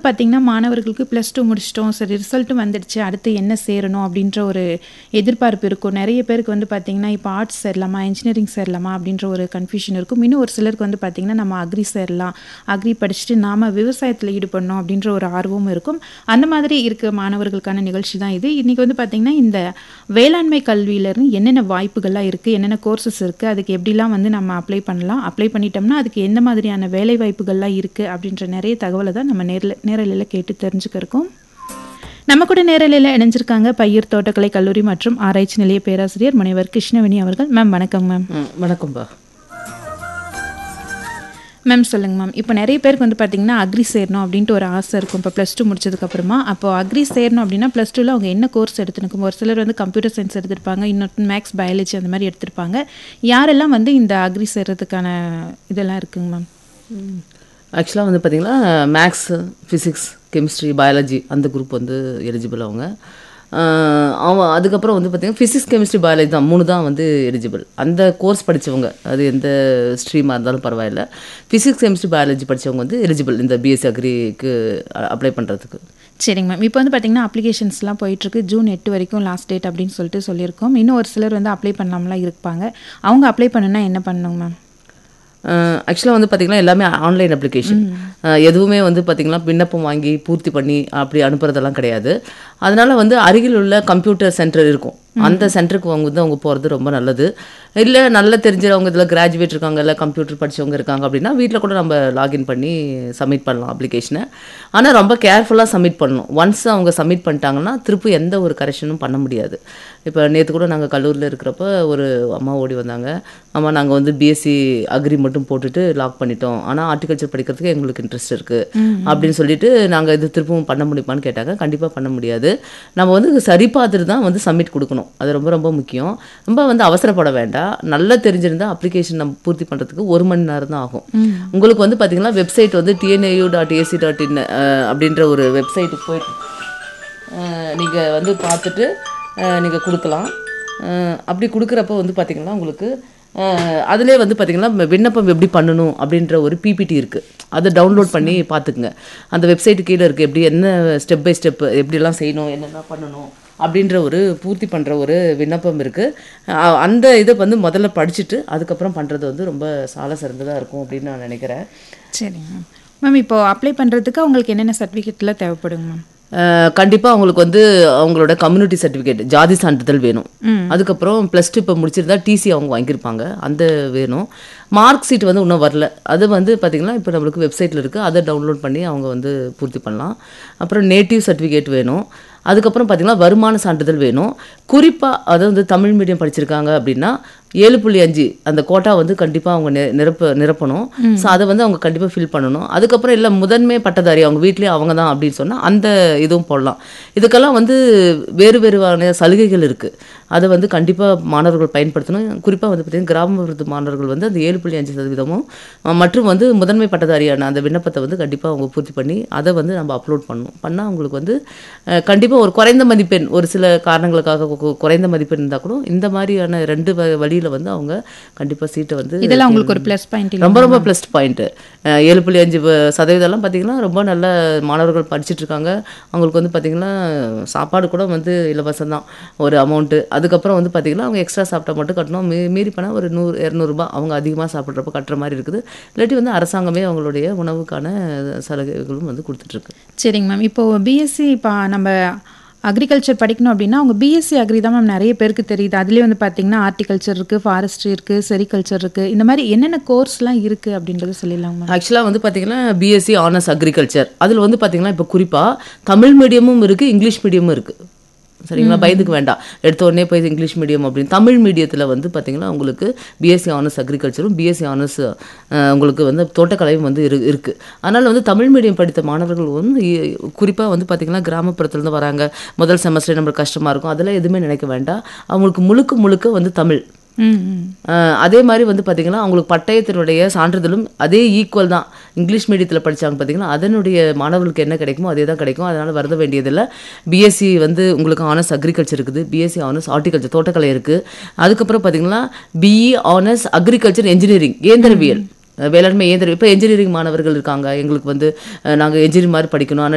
பார்த்தீங்கன்னா மாணவர்களுக்கு plus two முடிச்சிட்டோம் சரி ரிசல்ட்டும் வந்துடுச்சு அடுத்து என்ன சேரணும் அப்படின்ற ஒரு எதிர்பார்ப்பு இருக்கும் நிறைய பேருக்கு வந்து பார்த்தீங்கன்னா இப்போ ஆர்ட்ஸ் சேரலாமா இன்ஜினியரிங் சேரலாமா அப்படின்ற ஒரு கன்ஃபியூஷன் இருக்கும் இன்னும் ஒரு சிலருக்கு வந்து பார்த்தீங்கன்னா நம்ம அக்ரி சேரலாம் அக்ரி படிச்சுட்டு நாம விவசாயத்தில் ஈடுபடணும் அப்படின்ற ஒரு ஆர்வமும் இருக்கும் அந்த மாதிரி இருக்க மாணவர்களுக்கான நிகழ்ச்சி தான் இது இன்றைக்கி வந்து பார்த்தீங்கன்னா இந்த வேளாண்மை கல்வியிலேருந்து என்னென்ன வாய்ப்புகள்லாம் இருக்குது என்னென்ன கோர்சஸ் இருக்குது அதுக்கு எப்படிலாம் வந்து நம்ம அப்ளை பண்ணலாம் அப்ளை பண்ணிட்டோம்னா அதுக்கு எந்த மாதிரியான வேலை வாய்ப்புகள்லாம் இருக்குது அப்படின்ற நிறைய தகவலை தான் நம்ம நேரில் நேரலையில் கேட்டு தெரிஞ்சுக்க இருக்கோம் நம்ம கூட நேரலையில் இணைஞ்சிருக்காங்க பயிர் தோட்டக்கலை கல்லூரி மற்றும் ஆராய்ச்சி நிலைய பேராசிரியர் முனைவர் கிருஷ்ணவேணி அவர்கள் மேம் வணக்கம் மேம் ம், வணக்கம்பா மேம் சொல்லுங்க மேம் இப்போ நிறைய பேருக்கு வந்து பார்த்தீங்கன்னா அக்ரி சேரணும் அப்படின்ட்டு ஒரு ஆசை இருக்கும் இப்போ ப்ளஸ் டூ முடிச்சதுக்கப்புறமா அப்போ அக்ரி சேரணும் அப்படின்னா ப்ளஸ் டூவில் அவங்க என்ன கோர்ஸ் எடுத்துருக்கும் ஒரு சிலர் வந்து கம்ப்யூட்டர் சயின்ஸ் எடுத்திருப்பாங்க இன்னொரு மேக்ஸ் பயாலஜி அந்த மாதிரி எடுத்திருப்பாங்க யாரெல்லாம் வந்து இந்த அக்ரி சேர்றதுக்கான இதெல்லாம் இருக்குங்க மேம் ஆக்சுவலாக வந்து பார்த்தீங்கன்னா மேக்ஸ் ஃபிசிக்ஸ் கெமிஸ்ட்ரி பயாலஜி அந்த குரூப் வந்து எலிஜிபிள் அவங்க ஆஹ் அவன் அதுக்கப்புறம் வந்து பார்த்தீங்கன்னா ஃபிசிக்ஸ் கெமிஸ்ட்ரி பயாலஜி தான் மூணு தான் வந்து எலிஜிபிள் அந்த கோர்ஸ் படித்தவங்க அது எந்த ஸ்ட்ரீமாக இருந்தாலும் பரவாயில்ல ஃபிசிக்ஸ் கெமிஸ்ட்ரி பயாலஜி படித்தவங்க வந்து எலிஜிபிள் இந்த பிஎஸ்சி அக்ரிக்கு அப்ளை பண்ணுறதுக்கு சரிங்க மேம் இப்போ வந்து பார்த்தீங்கன்னா அப்ளிகேஷன்ஸ்லாம் போயிட்டுருக்கு ஜூன் எட்டு வரைக்கும் லாஸ்ட் டேட் அப்படின்னு சொல்லிட்டு சொல்லியிருக்கோம் இன்னும் ஒரு சிலர் வந்து அப்ளை பண்ணலாம்லாம் இருப்பாங்க அவங்க அப்ளை பண்ணுனா என்ன பண்ணணுங்க மேம் ஆக்சுவலாக வந்து பார்த்திங்கன்னா எல்லாமே ஆன்லைன் அப்ளிகேஷன் எதுவுமே வந்து பார்த்திங்கன்னா விண்ணப்பம் வாங்கி பூர்த்தி பண்ணி அப்படி அனுப்புறதெல்லாம் கிடையாது அதனால வந்து அருகில் உள்ள கம்ப்யூட்டர் சென்டர் இருக்கும் அந்த சென்டருக்கு அவங்க வந்து அவங்க போகிறது ரொம்ப நல்லது இல்லை நல்லா தெரிஞ்சவங்க இதில் கிராஜுவேட் இருக்காங்க இல்லை கம்ப்யூட்டர் படிச்சவங்க இருக்காங்க அப்படின்னா வீட்டில் கூட நம்ம லாகின் பண்ணி சப்மிட் பண்ணலாம் அப்ளிகேஷனை ஆனால் ரொம்ப கேர்ஃபுல்லாக சப்மிட் பண்ணணும் ஒன்ஸ் அவங்க சப்மிட் பண்ணிட்டாங்கன்னா திருப்பி எந்த ஒரு கரெக்ஷனும் பண்ண முடியாது இப்போ நேற்று கூட நாங்கள் கல்லூரியில் இருக்கிறப்ப ஒரு அம்மா ஓடி வந்தாங்க அம்மா நாங்கள் வந்து பிஎஸ்சி அக்ரி மட்டும் போட்டுட்டு லாக் பண்ணிட்டோம் ஆனால் ஆர்டிகல்ச்சர் படிக்கிறதுக்கு எங்களுக்கு இன்ட்ரெஸ்ட் இருக்குது அப்படின்னு சொல்லிட்டு நாங்கள் இது திருப்பவும் பண்ண முடியுமான்னு கேட்டாங்க கண்டிப்பாக பண்ண முடியாது நம்ம வந்து சரி பார்த்துட்டு தான் வந்து சப்மிட் கொடுக்கணும் அது ரொம்ப ரொம்ப முக்கியம் ரொம்ப வந்து அவசரப்பட வேண்டாம் நல்லா தெரிஞ்சிருந்தா அப்ளிகேஷன் நம்ம பூர்த்தி பண்ணுறதுக்கு ஒரு மணி நேரம் தான் ஆகும் உங்களுக்கு வந்து பார்த்தீங்கன்னா வெப்சைட் வந்து TNAU dot ac dot in அப்படின்ற ஒரு வெப்சைட்டுக்கு போயிட்டு நீங்கள் வந்து பார்த்துட்டு நீங்கள் கொடுக்கலாம் அஹ் அப்படி கொடுக்குறப்ப வந்து பார்த்தீங்கன்னா உங்களுக்கு அதிலே வந்து பார்த்தீங்கன்னா விண்ணப்பம் எப்படி பண்ணணும் அப்படின்ற ஒரு பிபிடி இருக்குது அதை டவுன்லோட் பண்ணி பார்த்துக்குங்க அந்த வெப்சைட்டு கீழே இருக்குது எப்படி என்ன ஸ்டெப் பை ஸ்டெப் எப்படிலாம் செய்யணும் என்னென்ன பண்ணணும் அப்படின்ற ஒரு பூர்த்தி பண்ணுற ஒரு விண்ணப்பம் இருக்குது அந்த இதை வந்து முதல்ல படிச்சுட்டு அதுக்கப்புறம் பண்ணுறது வந்து ரொம்ப சால சிறந்ததாக இருக்கும் அப்படின்னு நான் நினைக்கிறேன் சரிங்க மேம் மேம் இப்போ அப்ளை பண்ணுறதுக்கு அவங்களுக்கு என்னென்ன சர்டிஃபிகேட்லாம் தேவைப்படுங்க மேம் கண்டிப்பாக அவங்களுக்கு வந்து அவங்களோட கம்யூனிட்டி சர்டிஃபிகேட் ஜாதி சான்றிதழ் வேணும் அதுக்கப்புறம் ப்ளஸ் டூ இப்போ முடிச்சிருந்தா டிசி அவங்க வாங்கியிருப்பாங்க அந்த வேணும் மார்க் ஷீட் வந்து இன்னும் வரல அது வந்து பார்த்திங்கன்னா இப்போ நம்மளுக்கு வெப்சைட்டில் இருக்குது அதை டவுன்லோட் பண்ணி அவங்க வந்து பூர்த்தி பண்ணலாம் அப்புறம் நேட்டிவ் சர்டிஃபிகேட் வேணும் அதுக்கப்புறம் பார்த்திங்கன்னா வருமான சான்றிதழ் வேணும் குறிப்பாக அதாவது தமிழ் மீடியம் படிச்சிருக்காங்க அப்படின்னா ஏழு புள்ளி அஞ்சு அந்த கோட்டா வந்து கண்டிப்பாக அவங்க நி- நிரப்ப நிரப்பணும் ஸோ அதை வந்து அவங்க கண்டிப்பாக ஃபில் பண்ணணும் அதுக்கப்புறம் இல்லை முதன்மை பட்டதாரி அவங்க வீட்லேயே அவங்க தான் அப்படின்னு சொன்னால் அந்த இதுவும் போடலாம் இதுக்கெல்லாம் வந்து வேறு வேறுவான சலுகைகள் இருக்குது அதை வந்து கண்டிப்பாக மாணவர்கள் பயன்படுத்தணும் குறிப்பாக வந்து பார்த்திங்கன்னா கிராமப்புறத்து மாணவர்கள் வந்து அந்த ஏழு புள்ளி அஞ்சு சதவீதமும் அஹ், மற்றும் வந்து முதன்மை பட்டதாரியான அந்த விண்ணப்பத்தை வந்து கண்டிப்பாக அவங்க பூர்த்தி பண்ணி அதை வந்து நம்ம அப்லோட் பண்ணணும் பண்ணால் அவங்களுக்கு வந்து கண்டிப்பாக ஒரு குறைந்த மதிப்பெண் ஒரு சில காரணங்களுக்காக கு- கு- குறைந்த மதிப்பெண் இருந்தால் கூட இந்த மாதிரியான ரெண்டு வ- வழியில வந்து அவங்க கண்டிப்பாக சீட்டை வந்து இதெல்லாம் உங்களுக்கு ஒரு ப்ளஸ் பாயிண்ட் ரொம்ப ரொம்ப ப்ளஸ் பாயிண்ட்டு ஏழு புள்ளி அஞ்சு ப- சதவீதம்லாம் பார்த்தீங்கன்னா ரொம்ப நல்ல மாணவர்கள் படிச்சுட்டு இருக்காங்க அவங்களுக்கு வந்து பார்த்தீங்கன்னா சாப்பாடு கூட வந்து இலவசம் தான் ஒரு அமௌண்ட்டு அதுக்கப்புறம் வந்து பார்த்தீங்கன்னா அவங்க எக்ஸ்ட்ரா சாப்பிட்டா மட்டும் கட்டணும் மீ மீறி பண்ணால் ஒரு நூறு இரநூறுபா அவங்க அதிகமாக சாப்பிட்றப்ப கட்டுற மாதிரி இருக்குது இல்லாட்டி வந்து அரசாங்கமே அவங்களுடைய உணவுக்கான சலுகைகளும் வந்து கொடுத்துட்ருக்கு சரிங்க மேம் இப்போ பிஎஸ்சி இப்போ நம்ம அக்ரிகல்ச்சர் படிக்கணும் அப்படின்னா அவங்க பிஎஸ்சி அக்ரி தான் மேம் நிறைய பேருக்கு தெரியுது அதுலேயே வந்து பார்த்தீங்கன்னா ஆர்டிகல்ச்சர் இருக்குது ஃபாரஸ்ட்ரி இருக்குது செரிகல்ச்சர் இருக்குது இந்த மாதிரி என்னென்ன கோர்ஸ்லாம் இருக்குது அப்படின்றத சொல்லிடலாங்க மேம் ஆக்சுவலாக வந்து பார்த்தீங்கன்னா பிஎஸ்சி ஆனர்ஸ் அக்ரிகல்ச்சர் அதில் வந்து பார்த்தீங்கன்னா இப்போ குறிப்பாக தமிழ் மீடியமும் இருக்குது இங்கிலீஷ் மீடியமும் இருக்குது சரிங்களா பயந்துக்கு வேண்டாம் எடுத்த உடனே போய் இங்கிலீஷ் மீடியம் அப்படின்னு தமிழ் மீடியத்தில் வந்து பார்த்தீங்கன்னா உங்களுக்கு பிஎஸ்சி ஆனர்ஸ் அக்ரிகல்ச்சரும் பிஎஸ்சி ஆனர்ஸ் உங்களுக்கு வந்து தோட்டக்கலையும் வந்து இரு இருக்குது அதனால் வந்து தமிழ் மீடியம் படித்த மாணவர்கள் வந்து குறிப்பாக வந்து பார்த்திங்கன்னா கிராமப்புறத்துலேருந்து வராங்க முதல் செமஸ்டர் நம்மளுக்கு கஷ்டமாக இருக்கும் அதெல்லாம் எதுவுமே நினைக்க வேண்டாம் அவங்களுக்கு முழுக்க முழுக்க வந்து தமிழ் ம் ம் அஹ் அதே மாதிரி வந்து பார்த்திங்கன்னா அவங்களுக்கு பட்டயத்தினுடைய சான்றிதழும் அதே ஈக்குவல் தான் இங்கிலீஷ் மீடியத்தில் படிச்சாங்க பார்த்தீங்கன்னா அதனுடைய மாணவர்களுக்கு என்ன கிடைக்குமோ அதே தான் கிடைக்கும் அதனால் வருத வேண்டியதில்லை பிஎஸ்சி வந்து உங்களுக்கு ஆனர்ஸ் அக்ரிகல்ச்சர் இருக்குது பிஎஸ்சி ஆனர்ஸ் ஹார்டிகல்ச்சர் தோட்டக்கலை இருக்குது அதுக்கப்புறம் பார்த்தீங்கன்னா பிஇ ஆனர்ஸ் அக்ரிகல்ச்சர் என்ஜினியரிங் இயந்திரவியல் அஹ் வேளாண்மை இயந்திரம் இப்போ என்ஜினியரிங் மாணவர்கள் இருக்காங்க எங்களுக்கு வந்து நாங்கள் என்ஜினியரிங் மாதிரி படிக்கணும் ஆனால்